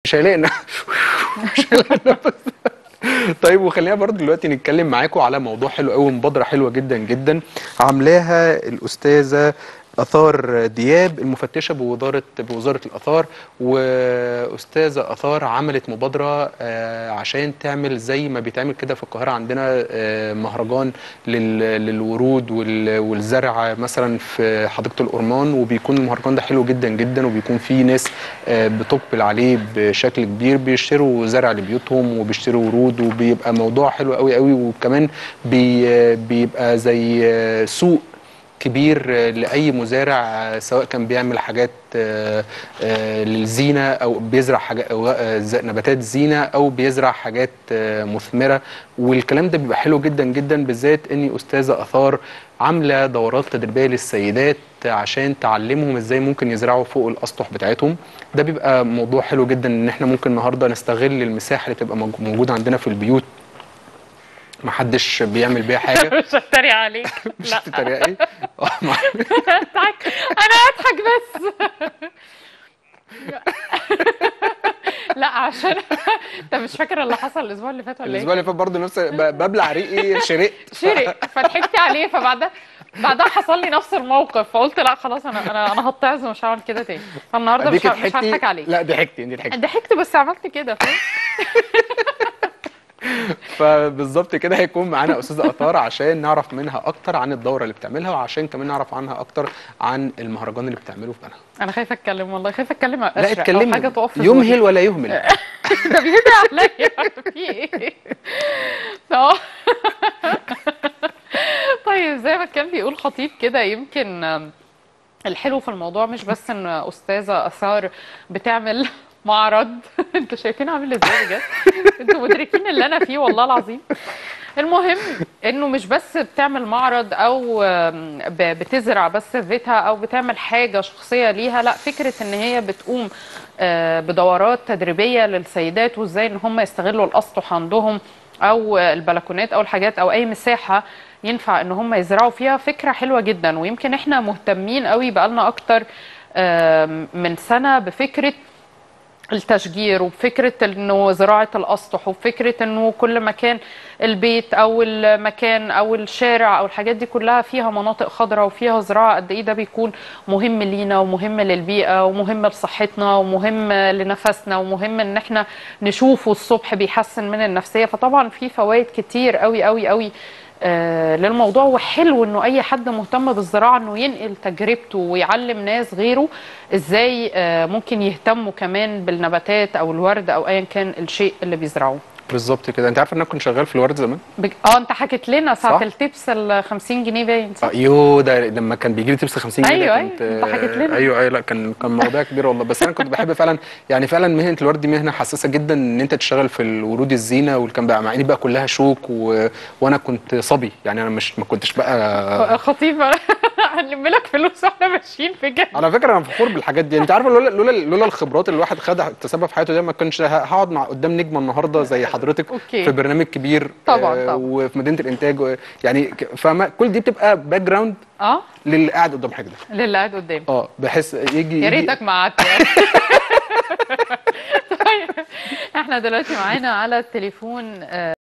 مش هيلاقي إن- مش هيلاقي نفس. طيب وخلينا برضه دلوقتي نتكلم معاكم على موضوع حلو قوي مبادره حلوه جدا جدا عاملاها الاستاذه اثار دياب المفتشه بوزاره بوزاره الاثار واستاذه اثار عملت مبادره آه، عشان تعمل زي ما بيتعمل كده في القاهره عندنا آه، مهرجان لل- للورود وال- والزرع مثلا في حديقه الأورمان وبيكون المهرجان ده حلو جدا جدا وبيكون فيه ناس آه، بتقبل عليه بشكل كبير بيشتروا زرع لبيوتهم وبيشتروا ورود وبيبقى موضوع حلو قوي قوي وكمان بي آه، بيبقى زي آه، سوق كبير آه، لاي مزارع آه، سواء كان بيعمل حاجات آه، آه، للزينه او بيزرع حاجات نباتات زينه او بيزرع حاجات آه، مثمره والكلام ده بيبقى حلو جدا جدا بالذات اني استاذه اثار عامله دورات تدريبيه للسيدات عشان تعلمهم ازاي ممكن يزرعوا فوق الاسطح بتاعتهم ده بيبقى موضوع حلو جدا ان احنا ممكن النهارده نستغل المساحه اللي تبقى موج- موجوده عندنا في البيوت محدش بيعمل بيها حاجه مش هتريق عليك مش لا تتريقي اه مع- اضحك انا اضحك بس لا عشان انت مش فاكر اللي حصل الاسبوع اللي فات ولا الاسبوع ايه؟ اللي فات برضه نفس ب- ببلع ريقي شرقت شرق فضحكت عليه فبعدها بعدها حصل لي نفس الموقف فقلت لا خلاص انا انا انا هتعظ ومش هعمل كده تاني فالنهارده مش اديك ه- مش ضحكتي هضحك عليك لا ضحكتي انت ضحكتي ضحكت بس عملت كده فاهم؟ فبالظبط كده هيكون معانا استاذه اثار عشان نعرف منها اكتر عن الدوره اللي بتعملها وعشان كمان نعرف عنها اكتر عن المهرجان اللي بتعمله في بنها انا خايفه اتكلم والله خايفه اتكلم لا اشرق او اتكلمي حاجه تقف في يمهل زوري. ولا يهمل ده بيدعي عليا في ايه؟ اه طيب زي ما كان بيقول خطيب كده يمكن آم، الحلو في الموضوع مش بس ان استاذه اثار بتعمل معرض انتوا شايفين عامل ازاي بجد انتوا مدركين اللي انا فيه والله العظيم المهم انه مش بس بتعمل معرض او آم، ب- بتزرع بس في بيتها او بتعمل حاجه شخصيه ليها لا فكره ان هي بتقوم آه، بدورات تدريبيه للسيدات وازاي ان هم يستغلوا الاسطح عندهم او البلكونات او الحاجات او اي مساحه ينفع ان هم يزرعوا فيها فكره حلوه جدا ويمكن احنا مهتمين قوي بقالنا اكتر آم، من سنه بفكره التشجير وبفكرة انه زراعة الاسطح وبفكرة انه كل مكان البيت او المكان او الشارع او الحاجات دي كلها فيها مناطق خضراء وفيها زراعة قد ايه ده بيكون مهم لينا ومهم للبيئة ومهم لصحتنا ومهم لنفسنا ومهم ان احنا نشوفه الصبح بيحسن من النفسية فطبعا في فوائد كتير قوي قوي قوي آه، للموضوع وحلو انه اي حد مهتم بالزراعه انه ينقل تجربته ويعلم ناس غيره ازاي آه، ممكن يهتموا كمان بالنباتات او الورد او ايا كان الشيء اللي بيزرعوه بالظبط كده انت عارف ان انا كنت شغال في الورد زمان بج... اه انت حكيت لنا ساعه صح؟ التبس ال 50 جنيه باين صح؟ اه يو ده لما كان بيجي لي تبس 50 جنيه ده أيوة، كنت أيوة، انت حكيت لنا. ايوه ايوه لا كان كان موضوع كبير والله بس انا كنت بحب فعلا يعني فعلا مهنه الورد دي مهنه حساسه جدا ان انت تشتغل في الورود الزينه والكلام بقى مع اني بقى كلها شوك و... وانا كنت صبي يعني انا مش ما كنتش بقى خطيب هنلم لك فلوس واحنا ماشيين في جد على فكره انا فخور بالحاجات دي انت عارف لولا لولا لولا الخبرات اللي الواحد خدها اكتسبها في حياته ده ما كنتش ه- هقعد مع قدام نجمه النهارده زي حضرتك أوكي. في برنامج كبير طبعاً، آه، طبعاً. وفي مدينه الانتاج و- يعني ك- فاهمه كل دي بتبقى باك جراوند اه للي قاعد قدام حاجه ده للي قاعد قدام اه بحس يجي يا يجي- ريتك ما قعدت يعني. طيب احنا دلوقتي معانا على التليفون آه،